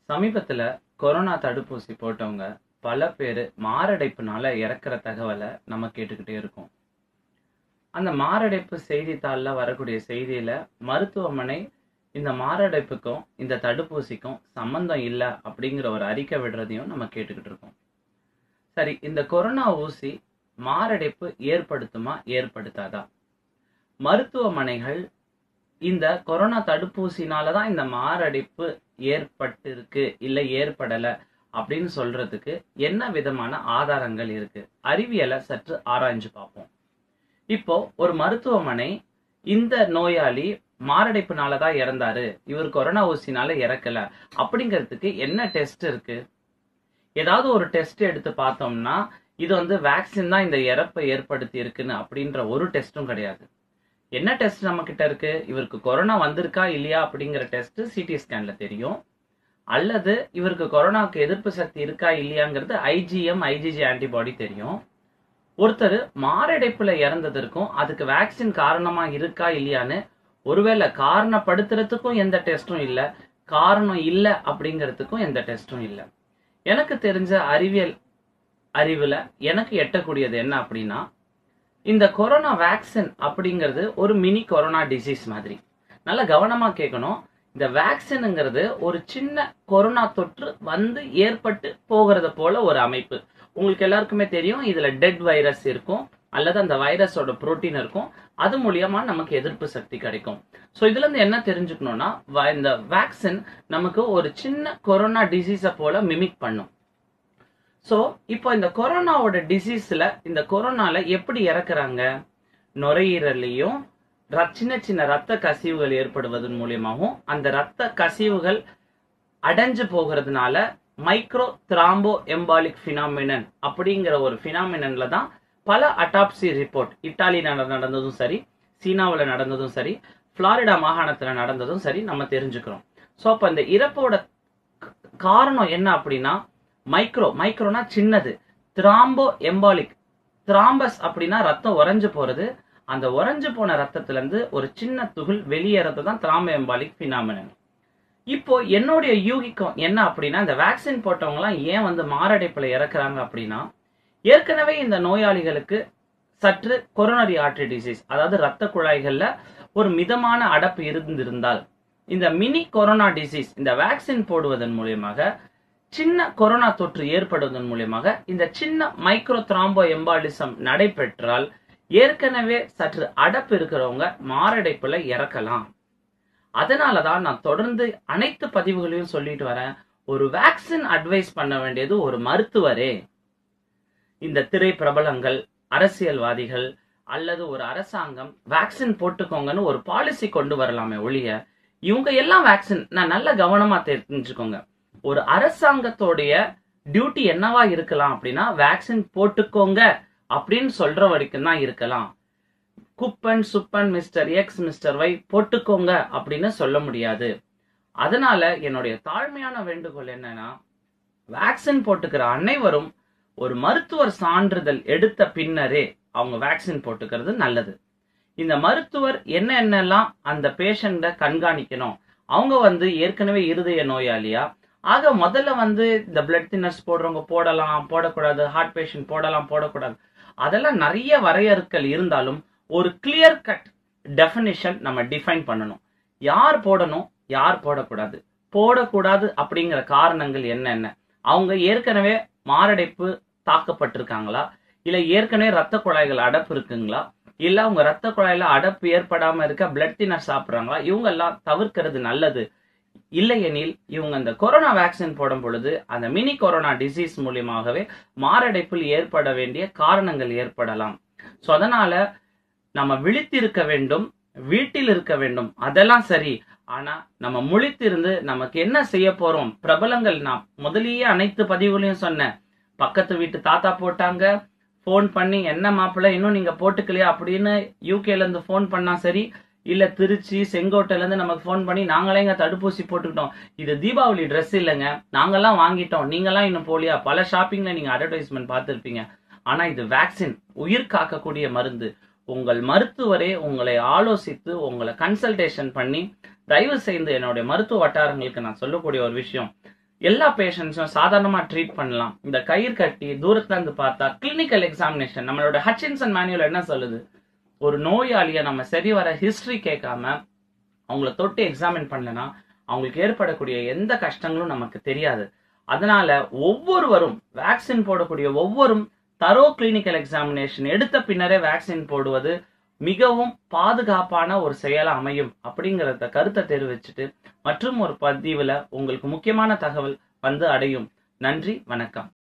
சமீபத்துல கொரோனா தடுப்பூசி போட்டவங்க பல பேர் மாரடைப்புனால இறக்குற தகவலை நம்ம கேட்டுக்கிட்டே இருக்கோம் அந்த மாரடைப்பு செய்தித்தாள்ல வரக்கூடிய செய்தியில மருத்துவமனை இந்த மாரடைப்புக்கும் இந்த தடுப்பூசிக்கும் சம்பந்தம் இல்லை அப்படிங்கிற ஒரு அறிக்கை விடுறதையும் நம்ம கேட்டுக்கிட்டு இருக்கோம் சரி இந்த கொரோனா ஊசி மாரடைப்பு ஏற்படுத்துமா ஏற்படுத்தாதா மருத்துவமனைகள் இந்த கொரோனா தடுப்பூசினால தான் இந்த மாரடைப்பு ஏற்பட்டிருக்கு இல்லை ஏற்படல அப்படின்னு சொல்றதுக்கு என்ன விதமான ஆதாரங்கள் இருக்கு அறிவியலை சற்று ஆராய்ஞ்சு பார்ப்போம் இப்போ ஒரு மருத்துவமனை இந்த நோயாளி மாரடைப்புனால தான் இறந்தாரு இவர் கொரோனா ஊசினால இறக்கல அப்படிங்கிறதுக்கு என்ன டெஸ்ட் இருக்கு ஏதாவது ஒரு டெஸ்ட் எடுத்து பார்த்தோம்னா இது வந்து வேக்சின் தான் இந்த இறப்பை ஏற்படுத்தி இருக்குன்னு அப்படின்ற ஒரு டெஸ்ட்டும் கிடையாது என்ன டெஸ்ட் நம்ம கிட்ட இருக்கு இவருக்கு கொரோனா வந்திருக்கா இல்லையா அப்படிங்கிற டெஸ்ட் சிடி ஸ்கேன்ல தெரியும் அல்லது இவருக்கு கொரோனாவுக்கு எதிர்ப்பு சக்தி இருக்கா இல்லையாங்கிறது ஐஜிஎம் ஐஜிஜி ஆன்டிபாடி தெரியும் ஒருத்தர் மாரடைப்புல இறந்ததற்கும் அதுக்கு வேக்சின் காரணமா இருக்கா இல்லையான்னு ஒருவேளை காரணப்படுத்துறதுக்கும் எந்த டெஸ்டும் இல்ல காரணம் இல்ல அப்படிங்கிறதுக்கும் எந்த டெஸ்டும் இல்ல எனக்கு தெரிஞ்ச அறிவியல் அறிவுல எனக்கு எட்டக்கூடியது என்ன அப்படின்னா இந்த கொரோனா வேக்சின் அப்படிங்கிறது ஒரு மினி கொரோனா டிசீஸ் மாதிரி நல்ல கவனமா கேட்கணும் இந்த வேக்சினுங்கிறது ஒரு சின்ன கொரோனா தொற்று வந்து ஏற்பட்டு போகிறது போல ஒரு அமைப்பு உங்களுக்கு எல்லாருக்குமே தெரியும் இதுல டெட் வைரஸ் இருக்கும் அல்லது அந்த வைரஸோட புரோட்டீன் இருக்கும் அது மூலியமா நமக்கு எதிர்ப்பு சக்தி கிடைக்கும் ஸோ இதுல இருந்து என்ன தெரிஞ்சுக்கணும்னா வ- இந்த வேக்சின் நமக்கு ஒரு சின்ன கொரோனா டிசீஸை போல மிமிக் பண்ணும் ஸோ இப்போ இந்த கொரோனாவோட டிசீஸ்ல இந்த கொரோனால எப்படி இறக்குறாங்க நுரையீரலையும் ர- சின்ன சின்ன ரத்த கசிவுகள் ஏற்படுவதன் மூலியமாகவும் அந்த ரத்த கசிவுகள் அடைஞ்சு போகிறதுனால மைக்ரோ திராம்போ எம்பாலிக் ஃபினாமினன் அப்படிங்கிற ஒரு ஃபினாமினன்ல தான் பல அட்டாப்சி ரிப்போர்ட் இத்தாலியில நடந்ததும் சரி சீனாவில் நடந்ததும் சரி புளாரிடா மாகாணத்துல நடந்ததும் சரி நம்ம தெரிஞ்சுக்கிறோம் ஸோ அப்போ இந்த இறப்போட க- காரணம் என்ன அப்படின்னா மைக்ரோ மைக்ரோனா சின்னது திராம்போ எம்பாலிக் திராம்பஸ் அப்படின்னா ரத்தம் உறைஞ்சு போறது அந்த உறைஞ்சு போன ரத்தத்துல இருந்து ஒரு சின்ன துகள் வெளியேறது தான் திராம்போ எம்பாலிக் பினாமினன் இப்போ என்னுடைய யூகிக்கம் என்ன அப்படின்னா இந்த வேக்சின் போட்டவங்க எல்லாம் ஏன் வந்து மாரடைப்புல இறக்குறாங்க அப்படின்னா ஏற்கனவே இந்த நோயாளிகளுக்கு சற்று கொரோனரி ஆர்டரி டிசீஸ் அதாவது ரத்த குழாய்கள்ல ஒரு மிதமான அடப்பு இருந்திருந்தால் இந்த மினி கொரோனா டிசீஸ் இந்த வேக்சின் போடுவதன் மூலியமாக சின்ன கொரோனா தொற்று ஏற்படுவதன் மூலியமாக இந்த சின்ன மைக்ரோ திராம்போ எம்பாலிசம் நடைபெற்றால் ஏற்கனவே சற்று அடப்பு இருக்கிறவங்க மாரடைப்புல இறக்கலாம் அதனால தான் நான் தொடர்ந்து அனைத்து பதிவுகளையும் சொல்லிட்டு வரேன் ஒரு வேக்சின் அட்வைஸ் பண்ண வேண்டியது ஒரு மருத்துவரே இந்த திரை பிரபலங்கள் அரசியல்வாதிகள் அல்லது ஒரு அரசாங்கம் வேக்சின் போட்டுக்கோங்கன்னு ஒரு பாலிசி கொண்டு வரலாமே ஒழிய இவங்க எல்லாம் வேக்சின் நான் நல்ல கவனமா தெரிஞ்சுக்கோங்க ஒரு அரசாங்கத்தோடைய டியூட்டி என்னவா இருக்கலாம் அப்படின்னா வேக்சின் போட்டுக்கோங்க அப்படின்னு சொல்ற வரைக்கும் தான் இருக்கலாம் Kuppan Suppan mister X mister Y போட்டுக்கோங்க அப்படின்னு சொல்ல முடியாது அதனால என்னுடைய தாழ்மையான வேண்டுகோள் என்னன்னா வேக்சின் போட்டுக்கிற அனைவரும் ஒரு மருத்துவர் சான்றிதழ் எடுத்த பின்னரே அவங்க வேக்சின் போட்டுக்கிறது நல்லது இந்த மருத்துவர் என்ன என்னெல்லாம் அந்த பேஷண்ட கண்காணிக்கணும் அவங்க வந்து ஏற்கனவே இருதய நோயாளியா ஆக முதல்ல வந்து இந்த பிளட் தின்னர்ஸ் போடுறவங்க போடலாம் போடக்கூடாது ஹார்ட் பேஷண்ட் போடலாம் போடக்கூடாது அதெல்லாம் நிறைய வரையறுக்கள் இருந்தாலும் ஒரு கிளியர் கட் டெஃபினிஷன் நம்ம டிஃபைன் பண்ணணும் யார் போடணும் யார் போடக்கூடாது போடக்கூடாது அப்படிங்கிற காரணங்கள் என்னென்ன அவங்க ஏற்கனவே மாரடைப்பு தாக்கப்பட்டிருக்காங்களா இல்ல ஏற்கனவே ரத்த குழாய்கள் அடப்பு இருக்குங்களா இல்ல அவங்க ரத்த குழாயில அடப்பு ஏற்படாம இருக்க பிளட் தின்னர் சாப்பிடுறாங்களா இவங்க எல்லாம் தவிர்க்கிறது நல்லது இல்லையெனில் இவங்க இந்த கொரோனா வேக்சின் போடும் பொழுது அந்த மினி கொரோனா டிசீஸ் மூலியமாகவே மாரடைப்பில் ஏற்பட வேண்டிய காரணங்கள் ஏற்படலாம் சோ அதனால நம்ம விழித்திருக்க வேண்டும் வீட்டில் இருக்க வேண்டும் அதெல்லாம் சரி ஆனா நம்ம முழித்திருந்து நமக்கு என்ன செய்ய போறோம் பிரபலங்கள் நான் முதலியே அனைத்து பதிவுகளையும் சொன்னேன் பக்கத்து வீட்டு தாத்தா போட்டாங்க ஃபோன் பண்ணி என்ன மாப்பிள்ளை இன்னும் நீங்க போட்டுக்கலையா அப்படின்னு யூகேல இருந்து ஃபோன் பண்ணா சரி இல்ல திருச்சி செங்கோட்டையில இருந்து நமக்கு ஃபோன் பண்ணி நாங்களே இங்க தடுப்பூசி போட்டுக்கிட்டோம் இது தீபாவளி Dress இல்லைங்க நாங்கெல்லாம் வாங்கிட்டோம் நீங்கெல்லாம் இன்னும் போலியா பல ஷாப்பிங்ல நீங்க அட்வர்டைஸ்மெண்ட் பார்த்திருப்பீங்க ஆனா இது வேக்சின் உயிர் காக்கக்கூடிய மருந்து உங்கள் மருத்துவரே உங்களை ஆலோசித்து உங்களை கன்சல்டேஷன் பண்ணி தயவு செய்து என்னுடைய மருத்துவ வட்டாரங்களுக்கு நான் சொல்லக்கூடிய ஒரு விஷயம் எல்லா பேஷண்ட்ஸும் சாதாரணமா ட்ரீட் பண்ணலாம் இந்த கயிறு கட்டி தூரத்துல இருந்து பார்த்தா கிளினிக்கல் எக்ஸாமினேஷன் நம்மளோட ஹட்சின்சன் மேனுவல் என்ன சொல்லுது ஒரு நோயாளிய நம்ம சரி வர ஹிஸ்டரி கேட்காம அவங்கள தொட்டு எக்ஸாமின் பண்ணலனா அவங்களுக்கு ஏற்படக்கூடிய எந்த கஷ்டங்களும் நமக்கு தெரியாது அதனால ஒவ்வொருவரும் வேக்சின் போடக்கூடிய ஒவ்வொரும் தரோ கிளினிக்கல் எக்ஸாமினேஷன் எடுத்த பின்னரே வேக்சின் போடுவது மிகவும் பாதுகாப்பான ஒரு செயலா அமையும் அப்படிங்கறத கருத்தை தெரிவிச்சுட்டு மற்றும் ஒரு பதிவுல உங்களுக்கு முக்கியமான தகவல் வந்து அடையும் நன்றி வணக்கம்